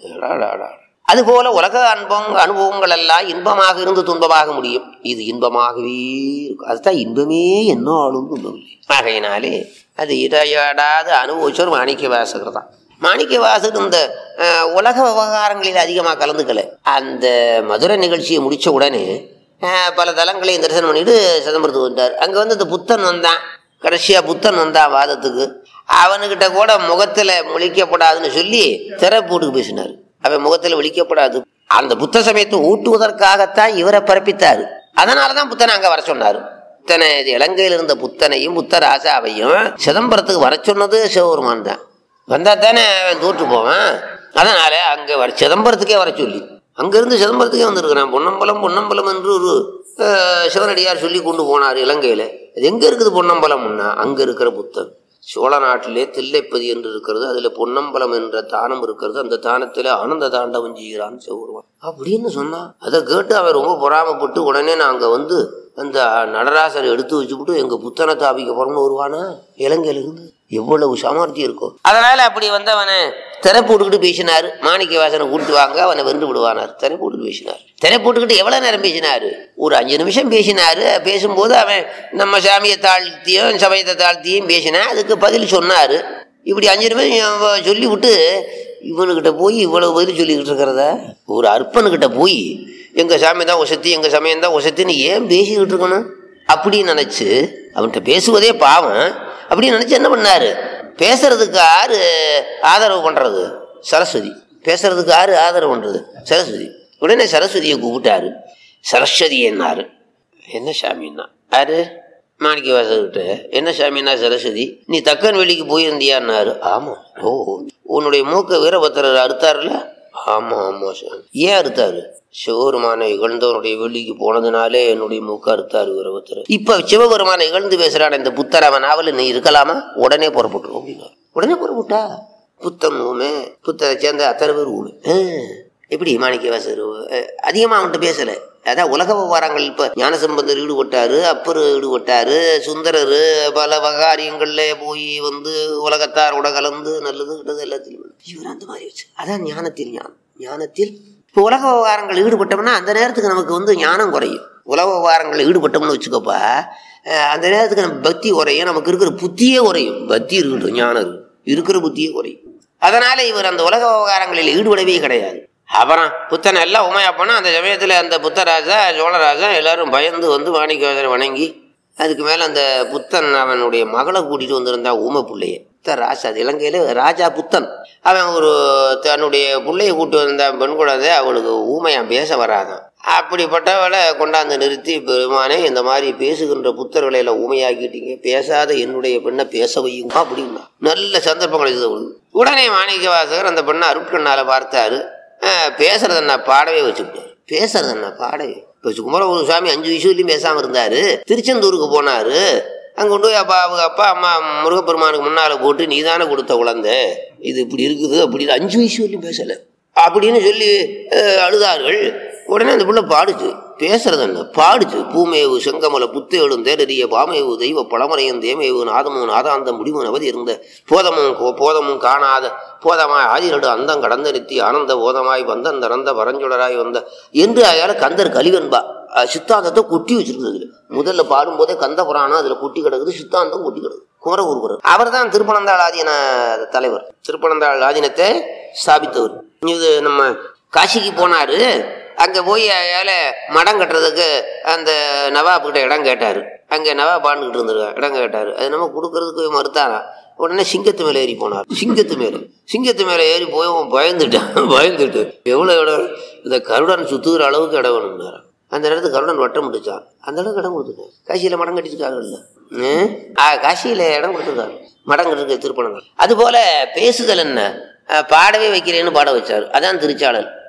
Speaker 2: அதுபோல உலக அன்பம் அனுபவங்கள் எல்லாம் இன்பமாக இருந்து துன்பமாக முடியும் இது இன்பமாகவே இருக்கும் அதுதான் இன்பமே என்ன ஆளும் துன்பம் இல்லை ஆகையினாலே அது இடையாடாது அனுபவிச்சோர் மாணிக்க வாசகர் தான் மாணிக்க வாசகர் இந்த அஹ், உலக விவகாரங்களில் அதிகமாக கலந்துக்கல அந்த மதுரை நிகழ்ச்சியை முடிச்ச உடனே அஹ், பல தலங்களையும் தரிசனம் பண்ணிட்டு சிதம்பரத்துக்கு வந்தார் அங்கே வந்து இந்த புத்தன் வந்தான் கடைசியா புத்தன் வந்தான் வாதத்துக்கு அவனுக்கிட்ட கூட முகத்துல முழிக்கப்படாதுன்னு சொல்லி திரை போட்டு பேசினார் அவன் முகத்துல விழிக்கப்படாது அந்த புத்த சமயத்தை ஊட்டுவதற்காகத்தான் இவரை பிறப்பித்தாரு அதனாலதான் புத்தனை அங்க வர சொன்னாரு புத்தனை இது இலங்கையில் இருந்த புத்தனையும் புத்த ராஜாவையும் சிதம்பரத்துக்கு வர சொன்னது சிவபெருமான் தான் வந்தா தானே அவன் தோற்று போவான் அதனால அங்க வர சிதம்பரத்துக்கே வர சொல்லி அங்கிருந்து சிதம்பரத்துக்கே வந்திருக்கிறான் பொன்னம்பலம் பொன்னம்பலம் என்று ஒரு அஹ், சிவனடியார் சொல்லி கொண்டு போனார் இலங்கையில அது எங்க இருக்குது பொன்னம்பலம்னா அங்க இருக்கிற புத்தன் சோழ நாட்டிலே தில்லைப்பதி என்று இருக்கிறது அதுல பொன்னம்பலம் என்ற தானம் இருக்கிறது அந்த தானத்திலே ஆனந்த தாண்டவம் செய்கிறான் சிவருவான் அப்படின்னு சொன்னான் அதை கேட்டு அவன் ரொம்ப பொறாமப்பட்டு உடனே நான் அங்க வந்து அந்த நடராசரை எடுத்து வச்சுவிட்டு எங்க புத்தனை தாபிக்க போறோம்னு வருவானா இலங்கையில இருந்து எவ்வளவு சாமர்த்தியம் இருக்கும் அதனால அப்படி வந்து அவனை திரை போட்டுக்கிட்டு பேசினாரு மாணிக்க வாசனை கூட்டு வாங்க அவனை வென்று விடுவானார் திரை போட்டுக்கிட்டு பேசினார் திரை போட்டுக்கிட்டு எவ்வளவு நேரம் பேசினாரு ஒரு அஞ்சு நிமிஷம் பேசினாரு பேசும்போது அவன் நம்ம சாமியை தாழ்த்தியும் சமயத்தை தாழ்த்தியும் பேசினான் அதுக்கு பதில் சொன்னாரு இப்படி அஞ்சு நிமிஷம் சொல்லி விட்டு இவனுக்கிட்ட போய் இவ்வளவு பதில் சொல்லிக்கிட்டு இருக்கிறத ஒரு அற்பனுக்கிட்ட போய் எங்க சாமி தான் ஒசத்தி எங்க சமயம் தான் ஒசத்தின்னு ஏன் பேசிக்கிட்டு இருக்கணும் அப்படின்னு நினைச்சு அவன்கிட்ட பேசுவதே பாவம் அப்படின்னு நினைச்சு என்ன பண்ணாரு பேசுறதுக்கு யாரு ஆதரவு பண்றது சரஸ்வதி பேசுறதுக்கு யாரு ஆதரவு பண்றது சரஸ்வதி உடனே சரஸ்வதியை கூப்பிட்டாரு சரஸ்வதி என்னாரு என்ன சாமின்னா யாரு மாணிக்க வாசகிட்ட என்ன சாமின்னா சரஸ்வதி நீ தக்கன் வெளிக்கு போயிருந்தியான்னாரு ஆமா ஓ உன்னுடைய மூக்க வீரபத்திரர் அறுத்தாருல ஆமா ஆமா சாமி ஏன் அறுத்தாரு சிவபெருமானை இகழ்ந்தவனுடைய வெள்ளிக்கு போனதுனாலே என்னுடைய மூக்க அறுத்தாரு வீரபத்திரர் இப்ப சிவபெருமானை இகழ்ந்து பேசுறான இந்த புத்தர் அவன் நாவல் நீ இருக்கலாமா உடனே புறப்பட்டுரும் அப்படின்னா உடனே புறப்பட்டா புத்தன் ஊமே புத்தரை சேர்ந்த அத்தனை பேர் ஊமே ஆ. எப்படி மாணிக்க வாசகர் அஹ், அதிகமா அவன்கிட்ட பேசல அதான் உலக விவகாரங்கள் இப்ப ஞானசம்பந்தர் ஈடுபட்டாரு அப்பர் ஈடுபட்டாரு சுந்தரர் பல வகாரியங்கள்ல போய் வந்து உலகத்தாரோட கலந்து நல்லது கெட்டது எல்லாத்திலும் இவர் அந்த மாதிரி வச்சு அதான் ஞானத்தில் ஞானம் ஞானத்தில் இப்போ உலக விவகாரங்கள் ஈடுபட்டோம்னா அந்த நேரத்துக்கு நமக்கு வந்து ஞானம் குறையும் உலக விவகாரங்கள் ஈடுபட்டோம்னு வச்சுக்கோப்பா அஹ், அந்த நேரத்துக்கு நம்ம பக்தி குறையும் நமக்கு இருக்கிற புத்தியே குறையும் பக்தி இருக்கட்டும் ஞானம் இருக்கும் இருக்கிற புத்தியே குறையும் அதனால இவர் அந்த உலக விவகாரங்களில் ஈடுபடவே கிடையாது அப்புறம் புத்தன் எல்லாம் உமையா போனா அந்த சமயத்துல அந்த புத்தராஜா சோழராஜா எல்லாரும் பயந்து வந்து மாணிக்கவாசரை வணங்கி அதுக்கு மேல அந்த புத்தன் அவனுடைய மகளை கூட்டிட்டு வந்திருந்தா ஊமை பிள்ளைய புத்தன் ராஜா அது இலங்கையில ராஜா புத்தன் அவன் ஒரு தன்னுடைய பிள்ளைய கூட்டு வந்த பெண் குழந்தை அவளுக்கு ஊமையான் பேச வராதான் அப்படிப்பட்டவளை கொண்டாந்து நிறுத்தி பெருமானே இந்த மாதிரி பேசுகின்ற புத்தர்களை எல்லாம் ஊமையாக்கிட்டீங்க பேசாத என்னுடைய பெண்ணை பேச வையுங்க அப்படின்னா நல்ல சந்தர்ப்பம் கிடைச்சது அவளுக்கு உடனே மாணிக்க வாசகர் அந்த பெண்ணை அருட்கண்ணால பார்த்தாரு ஆஹ், பேசுறது என்ன பாடவே வச்சுக்கிட்டாரு பேசுறது என்ன பாடவே இப்போ குமரகுரு சாமி அஞ்சு வயசுலையும் பேசாம இருந்தாரு திருச்செந்தூருக்கு போனாரு அங்க கொண்டு போய் அப்பா அவங்க அப்பா அம்மா முருகப்பெருமானுக்கு முன்னால போட்டு நீதானே கொடுத்த குழந்தை இது இப்படி இருக்குது அப்படி இது. அஞ்சு வயசு வரையும் பேசல அப்படின்னு சொல்லி அஹ், அழுதார்கள் உடனே அந்த பிள்ளை பாடுச்சு பேசுறது என்ன பாடுச்சு பூமேவு செங்கமல புத்தேடும் தேடறிய பாமேவு தெய்வ பழமறையும் தேமேவு நாதமும் நாதாந்த முடிவு நவதி இருந்த போதமும் கோ- போதமும் காணாத போதமாய் ஆதிரடு அந்தம் கடந்த நிறுத்தி ஆனந்த போதமாய் வந்தன் திறந்த பரஞ்சுடராய் வந்த என்று அயால கந்தர் கலிவன்பா அஹ் சித்தாந்தத்தை கொட்டி வச்சிருக்குது அதுல முதல்ல பாடும்போதே கந்த புராணம் அதுல கொட்டி கிடக்குது சித்தாந்தம் கொட்டி கிடக்குது குமரகுருபரர் அவர் தான் திருப்பனந்தாள் ஆதீன தலைவர் திருப்பனந்தாள் ஆதீனத்தை ஸ்தாபித்தவர் இது நம்ம காசிக்கு போனாரு அங்க போய் அயால மடம் கட்டுறதுக்கு அந்த நவாப் கிட்ட இடம் கேட்டாரு அங்க நவாப் பாண்டுகிட்டு இருந்திருக்கா இடம் கேட்டாரு அது நம்ம கொடுக்கறதுக்கு மறுத்தாரா உடனே சிங்கத்து மேல ஏறி போனார் சிங்கத்து மேல சிங்கத்து மேல ஏறி போய் அவன் பயந்துட்டான் பயந்துட்டு எவ்வளவு இடம் இந்த கருடன் சுத்துகிற அளவுக்கு இடம் வேணும்னாரு அந்த இடத்துக்கு கருடன் வட்டம் முடிச்சான் அந்த அளவுக்கு இடம் கொடுத்துருக்காரு காசியில மடம் கட்டிருக்காங்கல்ல ம்? ஆ காசியில இடம் கொடுத்துருக்காரு மடம் கட்டிருக்க திருப்பணங்கள் அது போல பேசுதல் என்ன அஹ், பாடவே வைக்கிறேன்னு பாட வச்சாரு அதான் திருச்சாளர்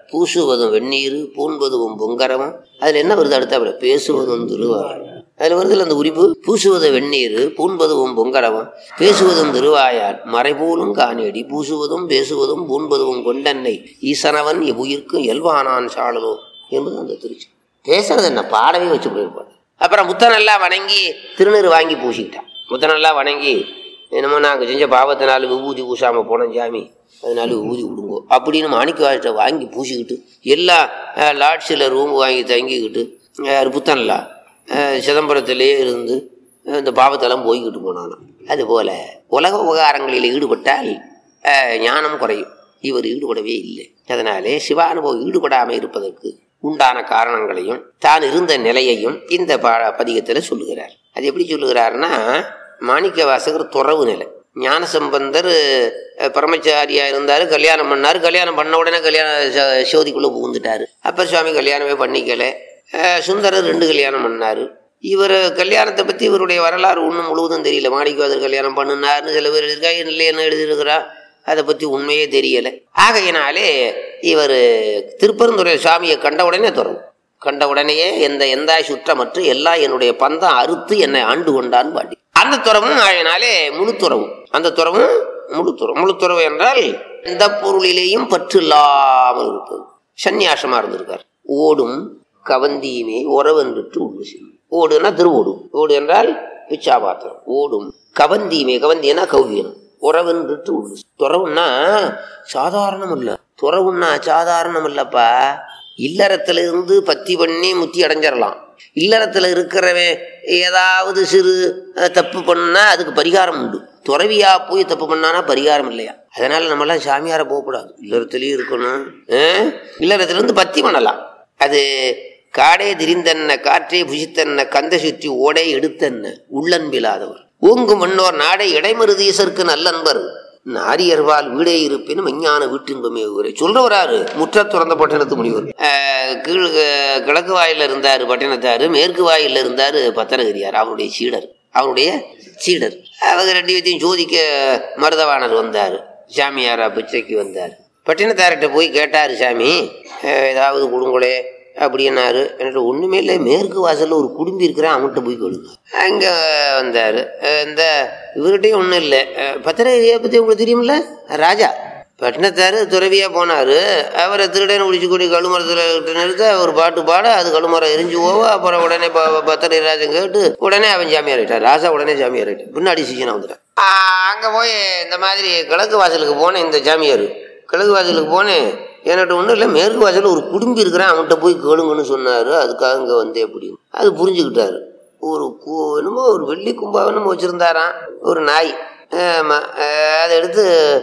Speaker 2: பூசுவதும் வெந்நீர் பூண்பதும் பொங்கரமும் அதுல என்ன வருது அடுத்த பேசுவதும் திருவாய் அதுல வருதுல அந்த குறிப்பு பூசுவது வெந்நீர் பூண்பதும் பொங்கரமும் பேசுவதும் திருவாயால் மறைபோலும் காணேடி பூசுவதும் பேசுவதும் பூண்பதும் கொண்டன்னை ஈசனவன் எவ்வுயிர்க்கும் எல்வானான் சாளலோ என்பது அந்த திருச்சி பேசுறது என்ன பாடவே வச்சு போயிருப்பாங்க அப்புறம் புத்தனெல்லாம் வணங்கி திருநீர் வாங்கி பூசிக்கிட்டான் புத்தனெல்லாம் வணங்கி என்னமோ நாங்கள் செஞ்ச பாவத்தினால விபூதி பூசாமல் போனோம் சாமி அதனால விபூதி விடுங்கோ அப்படின்னு மாணிக்க வாங்கி பூசிக்கிட்டு எல்லா லாட்ஸில் ரூம் வாங்கி தங்கிக்கிட்டு அஹ், புத்தன்லாம் அஹ், சிதம்பரத்திலே இருந்து அஹ், இந்த பாவத்தெல்லாம் போய்கிட்டு போனானாம் அதுபோல உலக உபகாரங்களில் ஈடுபட்டால் அஹ், ஞானம் குறையும் இவர் ஈடுபடவே இல்லை அதனாலே சிவானுபவம் ஈடுபடாமல் இருப்பதற்கு உண்டான காரணங்களையும் தான் இருந்த நிலையையும் இந்த பா பதிகத்தில் சொல்லுகிறார் அது எப்படி சொல்லுகிறாருன்னா மாணிக்க வாசகர் துறவு நிலை ஞானசம்பந்தர் அஹ், பிரம்மச்சாரியா இருந்தார் கல்யாணம் பண்ணார் கல்யாணம் பண்ண உடனே கல்யாண ச- சோதிக்குள்ள புகுந்துட்டாரு அப்பர் சுவாமி கல்யாணமே பண்ணிக்கல அஹ், சுந்தரர் ரெண்டு கல்யாணம் பண்ணாரு இவர் கல்யாணத்தை பற்றி இவருடைய வரலாறு ஒன்றும் முழுவதும் தெரியல மாணிக்கவாதர் கல்யாணம் பண்ணினார்னு சில பேர் எழுதியிருக்கா இல்லைன்னு எழுதியிருக்கிறா அதை பற்றி உண்மையே தெரியலை ஆகையினாலே இவர் திருப்பரந்துரை சாமியை கண்ட உடனே துறவு கண்ட உடனேயே எந்த எந்தாய் சுற்றமற்று எல்லாம் என்னுடைய பந்தம் அறுத்து என்னை ஆண்டு கொண்டான் பாட்டி அந்த துறவும் ஆகினாலே முழு துறவும் அந்த துறவும் முழு துறவு முழு துறவு என்றால் எந்த பொருளிலேயும் பற்று இல்லாமல் இருப்பது சந்நியாசமா இருந்திருக்கார் ஓடும் கவந்தியுமே உறவென்றுட்டு உள்ளு செல்லும் ஓடுனா திருவோடு ஓடு என்றால் பிச்சாபாத்திரம் ஓடும் கவந்தியுமே கவந்தியனா கௌவியன் உறவென்றுட்டு உள்ளு துறவுன்னா சாதாரணம் இல்ல துறவுன்னா சாதாரணம் இல்லப்பா இல்லறத்துல இருந்து பத்தி பண்ணி முத்தி அடைஞ்சிடலாம் இல்லறத்துல இருக்கிறவன் ஏதாவது சிறு அஹ், தப்பு பண்ணா அதுக்கு பரிகாரம் உண்டு துறவியா போய் தப்பு பண்ணானா பரிகாரம் இல்லையா அதனால நம்மலாம் சாமியார போகக்கூடாது இல்லறத்துலயும் இருக்கணும் அஹ்? இல்லறத்துல இருந்து பத்தி பண்ணலாம் அது காடே திரிந்தன்ன காற்றே புசித்தன்ன கந்த சுற்றி ஓடே எடுத்தன்ன உள்ளன்பிலாதவர் ஓங்கும் மன்னோர் நாடை இடைமருதீசருக்கு நல்லன்பர் நாரியர்வால் வீடே இருப்பினும் விஞ்ஞான வீட்டின்பமே ஊரே சொல்றவராரு முற்ற துறந்த பட்டினத்து முனிவர் ஆஹ் கீழ் அஹ் கிழக்கு வாயில இருந்தாரு பட்டினத்தாரு மேற்கு வாயில இருந்தாரு பத்தனகிரியார் அவருடைய சீடர் அவருடைய சீடர் அவங்க ரெண்டு பேத்தையும் சோதிக்க மருதவாணர் வந்தார் சாமியாரா பிச்சைக்கு வந்தார் பட்டினத்தார்கிட்ட போய் கேட்டார் சாமி அஹ் ஏதாவது கொடுங்களே அப்படின்னாரு என்கிட்ட ஒன்றுமே இல்லை மேற்கு வாசலில் ஒரு குடும்பி இருக்கிறேன் அவன்கிட்ட போய் கொடுங்க அங்கே வந்தார் இந்த இவர்கிட்டயும் ஒன்றும் இல்லை பத்திரிகையை பற்றி உங்களுக்கு தெரியுமில்ல ராஜா பட்டினத்தார் துறவியாக போனார் அவரை திருடன் குடிச்சு கூடி கழுமரத்தில் நிறுத்த ஒரு பாட்டு பாட அது கழுமரம் எரிஞ்சு போவ அப்புறம் உடனே பத்திரை ராஜன் கேட்டு உடனே அவன் ஜாமியார் ஆயிட்டான் ராஜா உடனே ஜாமியார் ஆயிட்டான் பின்னாடி சீசனாக வந்துட்டான் அங்கே போய் இந்த மாதிரி கிழக்கு வாசலுக்கு போனேன் இந்த ஜாமியார் கிழக்கு வாசலுக்கு போனேன் என்கிட்ட ஒன்றும் இல்லை மேற்கு வாசலில் ஒரு குடும்பி இருக்கிறேன் அவன்கிட்ட போய் கேளுங்கன்னு சொன்னார் அதுக்காக இங்கே வந்தேன் அப்படின்னு அது புரிஞ்சுக்கிட்டாரு ஒரு கு என்னமோ ஒரு வெள்ளி கும்பாவை என்னமோ வச்சுருந்தாராம் ஒரு நாய் ஆமாம் அதை எடுத்து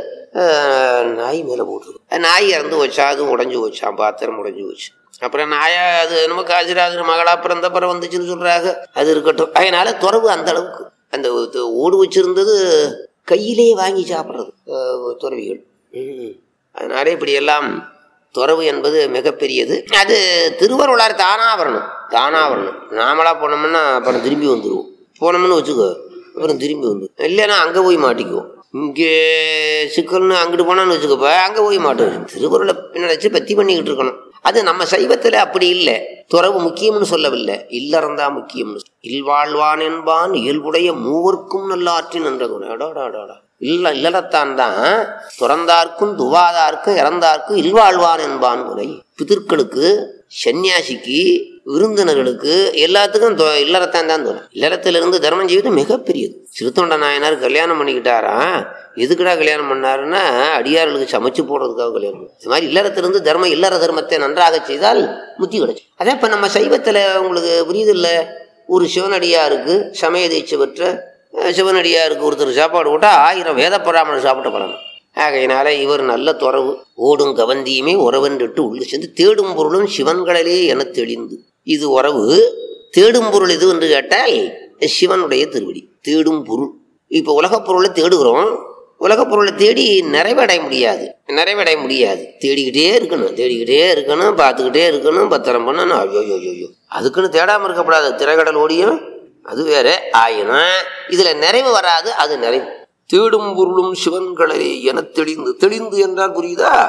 Speaker 2: அஹ், நாய் மேலே போட்டுருக்கு நாய் இறந்து வச்சா அதுவும் உடஞ்சி வச்சான் பாத்திரம் உடஞ்சி வச்சு அப்புறம் நாயா அது என்னமோ காசிராஜர் மகளா பிறந்த பிறகு வந்துச்சுன்னு சொல்றாங்க அது இருக்கட்டும் அதனால துறவு அந்த அளவுக்கு அந்த இது ஓடு வச்சிருந்தது கையிலேயே வாங்கி சாப்பிட்றது அஹ், துறவிகள் ம். அதனால இப்படி எல்லாம் துறவு என்பது மிகப்பெரியது அது திருவருளார் தானா வரணும் தானா வரணும் நாமளா போனோம்னா அப்புறம் திரும்பி வந்துடுவோம் போனோம்னு வச்சுக்கோ அப்புறம் திரும்பி வந்துடும் இல்லைன்னா அங்கே போய் மாட்டிக்குவோம் இங்கே சிக்கல்னு அங்கிட்டு போனான்னு வச்சுக்கப்ப அங்கே போய் மாட்டோம் திருவருளை நினைச்சு பத்தி பண்ணிக்கிட்டு இருக்கணும் அது நம்ம சைவத்தில் அப்படி இல்லை துறவு முக்கியம்னு சொல்லவில்லை இல்லறந்தான் முக்கியம்னு சொல்ல. இல்வாழ்வான் என்பான் இயல்புடைய மூவர்க்கும் நல்லாற்றின் என்ற குணம் அடாடாடாடா இல்ல இல்லறத்தான் தான் துறந்தார்க்கும் துவாதார்க்கும் இறந்தார்க்கும் இல்வாழ்வான் என்பான் குறை பிதர்களுக்கு சன்னியாசிக்கு விருந்தினர்களுக்கு எல்லாத்துக்கும் தொ- இல்லறத்தான் தான் தோணும் இல்லறத்திலிருந்து தர்மம் செய்வது மிகப்பெரியது சிறுத்தொண்ட நாயனார் கல்யாணம் பண்ணிக்கிட்டாரா எதுக்குடா கல்யாணம் பண்ணாருன்னா அடியார்களுக்கு சமைச்சு போடுறதுக்காக கல்யாணம் பண்ணாரு. இது மாதிரி இல்லறத்திலிருந்து தர்மம் இல்லற தர்மத்தை நன்றாக செய்தால் முத்தி கிடைச்சு அதான் இப்ப நம்ம சைவத்துல உங்களுக்கு புரியுது இல்ல ஒரு சிவனடியாருக்கு சமய தீட்சை பெற்ற அஹ், சிவனடியாருக்கு ஒருத்தர் சாப்பாடு போட்டா ஆயிரம் வேத பராமரம் சாப்பிட்ட பலன் ஆகையினால இவர் நல்ல துறவு ஓடும் கவந்தியுமே உறவென்றுட்டு உள்ளு சென்று தேடும் பொருளும் சிவன்களிலே என தெளிந்து இது உறவு தேடும் பொருள் எது என்று கேட்டால் சிவனுடைய திருவடி தேடும் பொருள் இப்போ உலகப் பொருளை தேடுகிறோம் உலகப் பொருளை தேடி நிறைவடைய முடியாது நிறைவடைய முடியாது தேடிக்கிட்டே இருக்கணும் தேடிக்கிட்டே இருக்கணும் பார்த்துக்கிட்டே இருக்கணும் பத்திரம் பண்ணணும் ஐயோ ஐயோ ஐயோ அதுக்குன்னு தேடாமல் இருக்கக்கூடாது திரைக்கடல் ஓடியும் அது வேற ஆயினும் இதுல நிறைவு வராது அது நிறைவு தேடும் பொருளும் சிவன்களே என தெளிந்து தெளிந்து என்றால் புரியுதா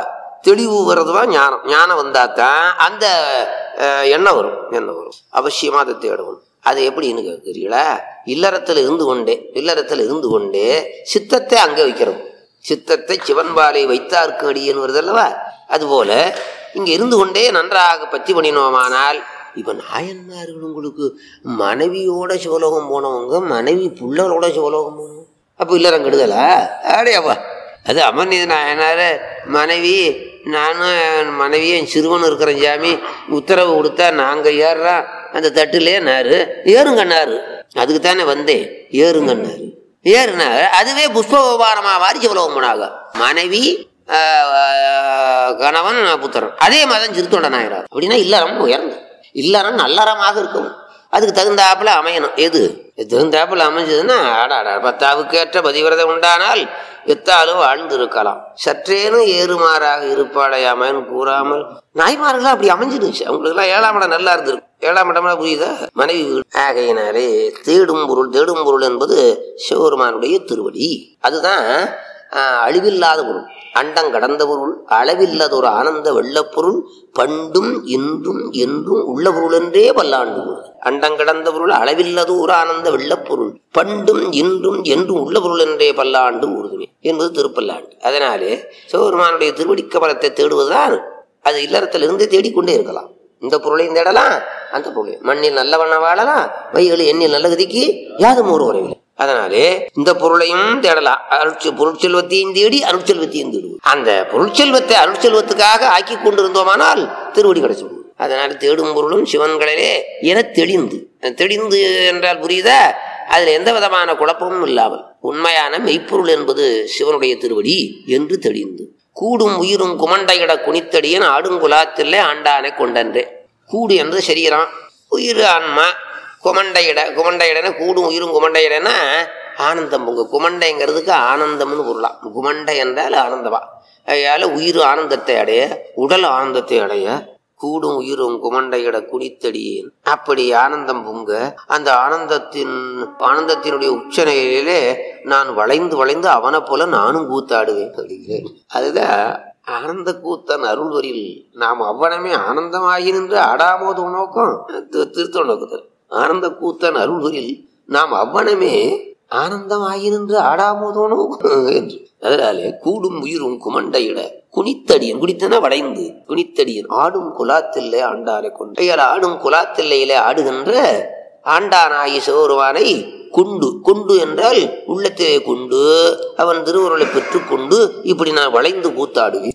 Speaker 2: தெளிவு வர்றது தான் ஞானம் ஞானம் வந்தால் தான் அந்த அஹ், எண்ணம் வரும் எண்ணம் வரும் அவசியமாக அதை தேடணும் அது எப்படின்னு கேட்குறீங்களா இல்லறத்தில் இருந்து கொண்டே இல்லறத்தில் இருந்து கொண்டே சித்தத்தை அங்கே வைக்கிறது சித்தத்தை சிவன்பாலை வைத்தார்க்கு அடியன் வருது அல்லவா அதுபோல இங்கே இருந்து கொண்டே நன்றாக பத்தி பண்ணினோமானால் இப்போ நாயன்மார்கள் உங்களுக்கு மனைவியோட சிவலோகம் போனவங்க மனைவி புள்ளகளோட சிவலோகம் போகணும் அப்போ இல்லறம் கெடுதலா அடையாப்பா அது அமர்நீத நாயனார் மனைவி நானும் என் மனைவியும் என் சிறுவனும் இருக்கிறேன் சாமி உத்தரவு கொடுத்தா நாங்கள் ஏறுறோம் அந்த தட்டுலே நாரு ஏறுங்கன்னாரு அதுக்கு தானே வந்தேன் ஏறுங்கன்னாரு ஏறுனாரு அதுவே புஷ்ப விவகாரமாக வாரி சிவலோகம் போனாங்க மனைவி ஆஹ், ஆஹ், கணவன் புத்திரன் அதே மாதிரி தான் சிறுத்தொண்ட நாயனார் அப்படின்னா இல்லறம் உயர்ந்து இல்லறம் நல்லறமாக இருக்கும் அதுக்கு தகுந்தாப்புல அமையணும் எது இது தகுந்தாப்புல அமைஞ்சதுன்னா ஆடாடா பத்தாவுக்கு ஏற்ற பதிவிரதை உண்டானால் எத்தாலும் வாழ்ந்து இருக்கலாம் சற்றேனும் ஏறுமாறாக இருப்பாளையாமன்னு கூறாமல் நாய்மார்களா அப்படி அமைஞ்சிருச்சு அவங்களுக்குலாம் ஏழாம் இடம் நல்லா இருந்திருக்கு ஏழாம் இடம்னா புரியுதா மனைவி வீடு ஆகையினாலே தேடும் பொருள் தேடும் பொருள் என்பது சிவபெருமானுடைய திருவடி அதுதான் ஆஹ், அழிவில்லாத பொருள் அண்டம் கடந்த பொருள் அளவில்லாத ஒரு ஆனந்த வெள்ளப் பொருள் பண்டும் இன்றும் என்றும் உள்ள பொருள் என்றே பல்லாண்டு பொருள் அண்டம் கடந்த பொருள் அளவில்லாத ஒரு ஆனந்த வெள்ளப் பொருள் பண்டும் இன்றும் என்றும் உள்ள பொருள் என்றே பல்லாண்டு ஊர்துமே என்பது திருப்பல்லாண்டு அதனாலே சிவபெருமானுடைய திருவடிக்க பலத்தை தேடுவதுதான் அது இல்லறத்திலிருந்து தேடிக்கொண்டே இருக்கலாம் இந்த பொருளையும் தேடலாம் அந்த பொருளையும் மண்ணில் நல்லவண்ண வாழலாம் வைகளில் எண்ணில் நல்ல கதிக்கு யாதும் ஒரு உறவில்லை அதனாலே இந்த பொருளையும் தேடலாம் அருட்செ பொருட்செல்வத்தையும் தேடி அருட்செல்வத்தையும் தேடுவோம் அந்த பொருட்செல்வத்தை அருட்செல்வத்துக்காக ஆக்கி கொண்டிருந்தோமானால் திருவடி கிடைச்சிடும் அதனால தேடும் பொருளும் சிவன்களிலே என தெளிந்து தெளிந்து என்றால் புரியுதா அதுல எந்த விதமான குழப்பமும் இல்லாமல் உண்மையான மெய்ப்பொருள் என்பது சிவனுடைய திருவடி என்று தெளிந்து கூடும் உயிரும் குமண்டையிட குனித்தடியன் ஆடுங்குலாத்திலே ஆண்டானை கொண்டன்றே கூடு என்பது சரீரம் உயிர் ஆன்மா குமண்டையிட குமண்டையிடனா கூடும் உயிரும் குமண்டையிடனா ஆனந்தம் பொங்கு குமண்டைங்கிறதுக்கு ஆனந்தம்னு பொருளாம் குமண்டை என்றால் ஆனந்தமா அதனால உயிர் ஆனந்தத்தை அடைய உடல் ஆனந்தத்தை அடைய கூடும் உயிரும் குமண்டையிட குடித்தடியேன் அப்படி ஆனந்தம் பொங்க அந்த ஆனந்தத்தின் ஆனந்தத்தினுடைய உச்சநிலையிலே நான் வளைந்து வளைந்து அவனை போல நானும் கூத்தாடுவேன் அப்படிங்கிறேன் அதுதான் ஆனந்த கூத்தன் அருள்வரில் நாம் அவ்வனமே ஆனந்தமாகி நின்று ஆடாமோது நோக்கம் தி- திருத்தொண்ட நோக்கத்தில் ஆனந்த கூத்தன் அருள்வரில் நாம் அவ்வனமே ஆனந்தமாகி நின்று ஆடாமோதோ நோக்கம் என்று அதனாலே கூடும் உயிரும் குமண்டையிட குனித்தடியன் குடித்தன வளைந்து குனித்தடியன் ஆடும் குலாத்தில்லை ஆண்டாரை கொண்டு ஐயால் ஆடும் குலாத்தில்லையிலே ஆடுகின்ற ஆண்டானாகி சிவருவானை கொண்டு கொண்டு என்றால் உள்ளத்திலே கொண்டு அவன் திருவுருளை பெற்றுக்கொண்டு இப்படி நான் வளைந்து கூத்தாடுவேன்